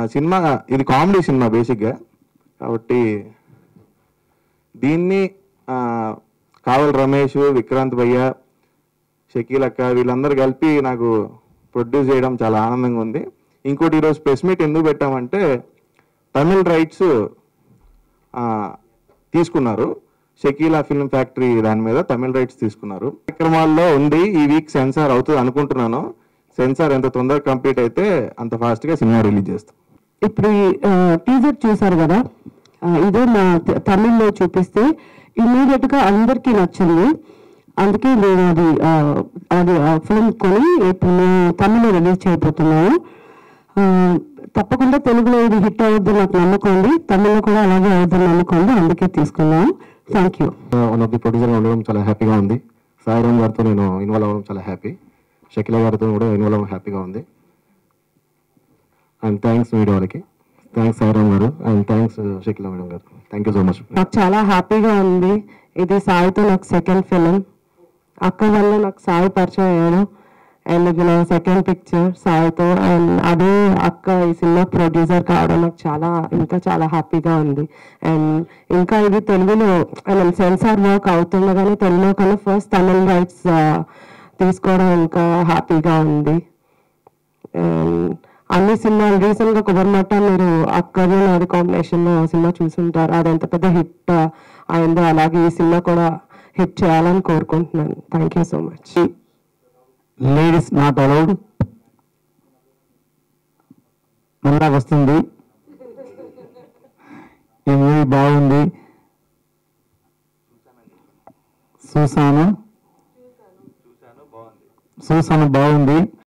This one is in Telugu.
సినిమా ఇది కామెడీ సినిమా బేసిక్గా కాబట్టి దీన్ని ఆ, కావల్ రమేష్ విక్రాంత్ భయ్య షకీల్ అక్క వీళ్ళందరూ కలిపి నాకు ప్రొడ్యూస్ చేయడం చాలా ఆనందంగా ఉంది ఇంకోటి ఈరోజు ప్రెస్ మీట్ ఎందుకు పెట్టామంటే తమిళ్ రైట్స్ తీసుకున్నారు షకీలా ఫిల్మ్ ఫ్యాక్టరీ దాని మీద తమిళ్ రైట్స్ తీసుకున్నారు కార్యక్రమాల్లో ఉంది ఈ వీక్ సెన్సార్ అవుతుంది అనుకుంటున్నాను సెన్సార్ ఎంత తొందరగా కంప్లీట్ అయితే అంత ఫాస్ట్గా సినిమా రిలీజ్ చేస్తాం ఇప్పుడు టీజర్ చూసారు కదా ఆ, ఇదే మా త- తమిళ్లో చూపిస్తే ఇమీడియట్ గా అందరికీ నచ్చింది అందుకే నేను అది ఆ, అది ఫిల్మ్ కొని ఇప్పుడు మేము తమిళ్లో రిలీజ్ చేయబోతున్నాము ఆ, తప్పకుండా తెలుగులో ఇది హిట్ అవుద్దని నాకు నమ్మకం ఉంది తమిళ్లో కూడా అలాగే అవుద్దని నమ్మకం ఉంది అందుకే తీసుకున్నాను thank you one of the ప్రొడ్యూసర్గా ఉండడం చాలా హ్యాపీగా ఉంది సాయిరామ్ గారితో నేను ఇన్వాల్వ్ అవ్వడం చాలా హ్యాపీ షకిలా గారితో కూడా ఇన్వాల్వ్ అవ్వడం హ్యాపీగా ఉంది అండ్ థ్యాంక్స్ మీడియా వాళ్ళకి థ్యాంక్స్ సాయిరామ్ గారు అండ్ థ్యాంక్స్ షకిలా మేడం గారు థ్యాంక్ యూ సో మచ్ నాకు చాలా హ్యాపీగా ఉంది ఇది సాయితో నాకు సెకండ్ ఫిలిం అక్క వల్ల నాకు సాయి పరిచయం అయ్యాడు అండ్ ఇది నా సెకండ్ పిక్చర్ సాయితో అండ్ అదే అక్క ఈ సినిమా ప్రొడ్యూసర్ కావడం నాకు చాలా ఇంకా చాలా హ్యాపీగా ఉంది అండ్ ఇంకా ఇది తెలుగులో ఐ మీన్ సెన్సార్ వర్క్ అవుతుండగానే తెలుగులో కన్నా ఫస్ట్ తమిళ్ రైట్స్ తీసుకోవడం ఇంకా హ్యాపీగా ఉంది And అన్ని సినిమాలు రీసెంట్ గా కుబర్మట్ట మీరు అక్కది నాది కాంబినేషన్ లో సినిమా చూసుంటారు అది ఎంత పెద్ద హిట్ అయిందో అలాగే ఈ సినిమా కూడా హిట్ చేయాలని కోరుకుంటున్నాను thank you so much ladies not allowed మళ్ళా వస్తుంది ఈ మూవీ బాగుంది చూసాను చూసాను బాగుంది